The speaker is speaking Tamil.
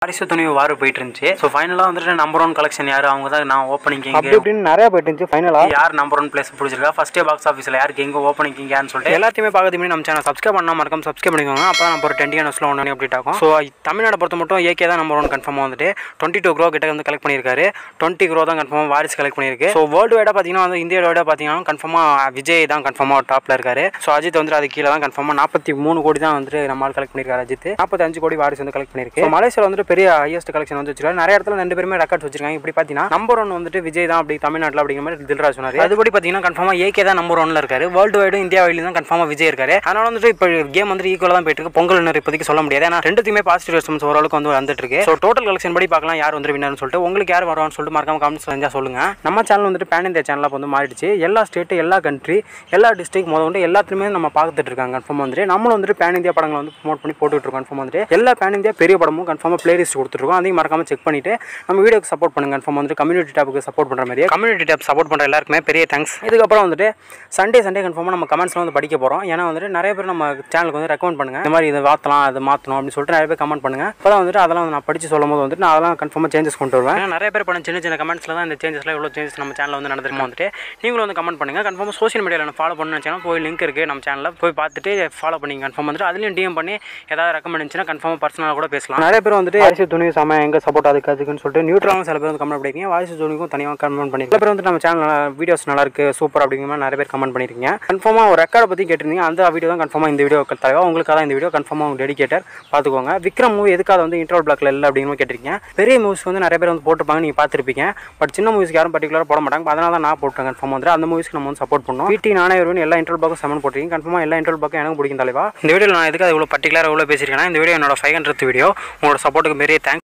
பரிசு துணிவு வாரு போயிட்டு இருந்துச்சு ஸோ ஃபைனலாக வந்துட்டு நம்பர் ஒன் கலெக்ஷன் யார் அவங்க தான் நான் ஓப்பனிங் அப்படி இப்படின்னு நிறைய போயிட்டு இருந்துச்சு ஃபைனலாக யார் நம்பர் ஒன் பிளேஸ் பிடிச்சிருக்கா ஃபர்ஸ்ட் டே பாக்ஸ் ஆஃபீஸில் யாருக்கு எங்கே ஓப்பனிங் இங்கேன்னு சொல்லிட்டு எல்லாத்தையுமே பார்க்கறதுக்கு நம்ம சேனல் சப்ஸ்கிரைப் பண்ணால் மறக்காம சப்ஸ்கிரைப் பண்ணிக்கோங்க அப்போ தான் நம்ம ஒரு டென்டி நியூஸில் ஒன்று அப்டேட் ஆகும் ஸோ தமிழ்நாடு பொறுத்த மட்டும் ஏகே தான் நம்பர் ஒன் கன்ஃபார்மாக வந்துட்டு டுவெண்ட்டி டூ க்ரோ கிட்ட வந்து கலெக்ட் பண்ணியிருக்காரு டுவெண்ட்டி க்ரோ தான் கன்ஃபார்மாக வாரிஸ் கலெக்ட் பண்ணியிருக்கு ஸோ வேர்ல்டு வைடாக பார்த்தீங்கன்னா வந்து இந்தியா வைடாக பார்த்தீங்கன்னா கன்ஃபார்மாக விஜய் தான் கன்ஃபார்மாக டாப்பில் இருக்காரு ஸோ அஜித் வந்து அது கீழே தான் கன்ஃபார்மாக நாற்பத்தி மூணு கோடி தான் வந்துட்டு நம்மளால் கலெக்ட் பண்ணியிருக்காரு அஜித் நாற்பத்தஞ்சு கோடி வாரிஸ் வந்து கலெக்ட் பண்ணியிருக்கு ஸோ மலேசியாவில் வந்துட்டு பெரிய ஹையஸ்ட் கலெக்ஷன் வந்து வச்சிருக்காரு நிறைய இடத்துல ரெண்டு பேருமே ரெக்கார்ட்ஸ் வச்சிருக்காங்க இப்படி பார்த்தீங்கன்னா நம்பர் ஒன் வந்துட்டு விஜய் தான் அப்படி தமிழ்நாட்டில் அப்படிங்கிற மாதிரி தில்ராஜ் சொன்னார் அதுபடி பார்த்தீங்கன்னா கன்ஃபார்மாக ஏகே தான் நம்பர் ஒன்ல இருக்காரு வேர்ல்டு வைடும் இந்தியா வைடும் தான் கன்ஃபார்மாக விஜய் இருக்காரு அதனால வந்துட்டு இப்போ கேம் வந்து ஈக்குவலாக தான் போயிட்டு இருக்கு பொங்கல் இன்னும் இப்போதைக்கு சொல்ல முடியாது ஏன்னா ரெண்டுத்துக்குமே பாசிட்டிவ் ரெஸ்பான்ஸ் ஓரளவுக்கு வந்து வந்துட்டு இருக்கு ஸோ டோட்டல் கலெக்ஷன் படி பார்க்கலாம் யார் வந்து வின்னர்னு சொல்லிட்டு உங்களுக்கு யார் வருவான்னு சொல்லிட்டு மறக்காம கமெண்ட்ஸ் செஞ்சா சொல்லுங்க நம்ம சேனல் வந்துட்டு பேன் இந்தியா சேனலாக வந்து மாறிடுச்சு எல்லா ஸ்டேட்டு எல்லா கண்ட்ரி எல்லா டிஸ்ட்ரிக் முதல் கொண்டு எல்லாத்துலையுமே நம்ம பார்த்துட்டு இருக்காங்க கன்ஃபார்ம் வந்துட்டு நம்மளும் வந்துட்டு பேன் இந்தியா படங்களை வந்து ப்ரோமோட் பண்ணி போட்டுட்டு இருக்கோம் கன்ஃபார்ம் வந்துட்டு எல்லா பேன் இந்தியா பெரிய படமும் கன்ஃபார்மாக பிளேலிஸ்ட் கொடுத்துருக்கோம் அதையும் மறக்காம செக் பண்ணிட்டு நம்ம வீடியோக்கு சப்போர்ட் பண்ணுங்க கன்ஃபார்ம் வந்துட்டு கம்யூனிட்டி டேப்புக்கு சப்போர்ட் பண்ணுற மாதிரி கம்யூனிட்டி டேப் சப்போர்ட் பண்ணுற எல்லாருக்குமே பெரிய தேங்க்ஸ் இதுக்கப்புறம் வந்துட்டு சண்டே சண்டே கன்ஃபார்மாக நம்ம கமெண்ட்ஸ்லாம் வந்து படிக்க போகிறோம் ஏன்னா வந்துட்டு நிறைய பேர் நம்ம சேனலுக்கு வந்து ரெக்கமெண்ட் பண்ணுங்க இந்த மாதிரி இதை மாற்றலாம் அதை மாற்றணும் அப்படின்னு சொல்லிட்டு நிறைய பேர் கமெண்ட் பண்ணுங்க அப்போ வந்துட்டு அதெல்லாம் வந்து நான் படித்து சொல்லும் போது வந்துட்டு நான் அதெல்லாம் கன்ஃபார்மாக சேஞ்சஸ் கொண்டு வருவேன் ஏன்னா நிறைய பேர் பண்ண சின்ன சின்ன கமெண்ட்ஸில் தான் இந்த சேஞ்சஸ்லாம் எவ்வளோ சேஞ்சஸ் நம்ம சேனலில் வந்து நடந்துருமோ வந்துட்டு நீங்களும் வந்து கமெண்ட் பண்ணுங்க கன்ஃபார்மாக சோஷியல் மீடியாவில் நான் ஃபாலோ பண்ணு வச்சுன்னா போய் லிங்க் இருக்குது நம்ம சேனலில் போய் பார்த்துட்டு ஃபாலோ பண்ணி கன்ஃபார்ம் வந்துட்டு அதுலேயும் டிஎம் பண்ணி ஏதாவது ரெக்கமெண்ட் இருந்துச்சுன்னா கன்ஃபார்மாக பர்சனலாக கூட பேசலாம் நிறைய பேர் வந்துட்டு வாரிசு துணி சம எங்கே சப்போர்ட் அதுக்கு அதுக்குன்னு சொல்லிட்டு நியூட்ரலாக சில பேர் வந்து கமெண்ட் பண்ணிருக்கீங்க வாரிசு துணிக்கும் தனியாக கமெண்ட் பண்ணி சில பேர் வந்து நம்ம சேனல் வீடியோஸ் நல்லா இருக்கு சூப்பர் அப்படிங்கிற மாதிரி நிறைய பேர் கமெண்ட் பண்ணிருக்கீங்க கன்ஃபார்மாக ஒரு ரெக்கார்டை பற்றி கேட்டிருந்தீங்க அந்த வீடியோ தான் கன்ஃபார்மாக இந்த வீடியோ தலைவா உங்களுக்காக தான் இந்த வீடியோ கன்ஃபார்மாக உங்க டெடிகேட்டர் பார்த்துக்கோங்க விக்ரம் மூவி எதுக்காக வந்து இன்டர்வல் பிளாக்ல இல்லை அப்படின்னு கேட்டிருக்கீங்க பெரிய மூவிஸ் வந்து நிறைய பேர் வந்து போட்டிருப்பாங்க நீங்கள் பார்த்துருப்பீங்க பட் சின்ன மூவிஸ்க்கு யாரும் பர்டிகுலராக போட மாட்டாங்க அதனால தான் நான் போட்டேன் கன்ஃபார்ம் வந்து அந்த மூவிஸ்க்கு நம்ம வந்து சப்போர்ட் பண்ணோம் வீட்டி நானே வருவேன் எல்லா இன்டர்வல் பிளாக்கும் செமன் போட்டிருக்கீங்க கன்ஃபார்மாக எல்லா இன்டர்வல் பிளாக்கும் எனக்கு பிடிக்கும் தலைவா இந்த வீடியோ நான் எதுக்கு இவ்வளோ பர்டிகுலராக எவ்வளோ பேசியிருக்கேன்னா இந்த வீடியோ என்னோட ஃபைவ் ஹண்ட்ரட் வீடியோ உங்களோட சப்போர்ட்டுக்கு பெரிய தேங்க்ஸ்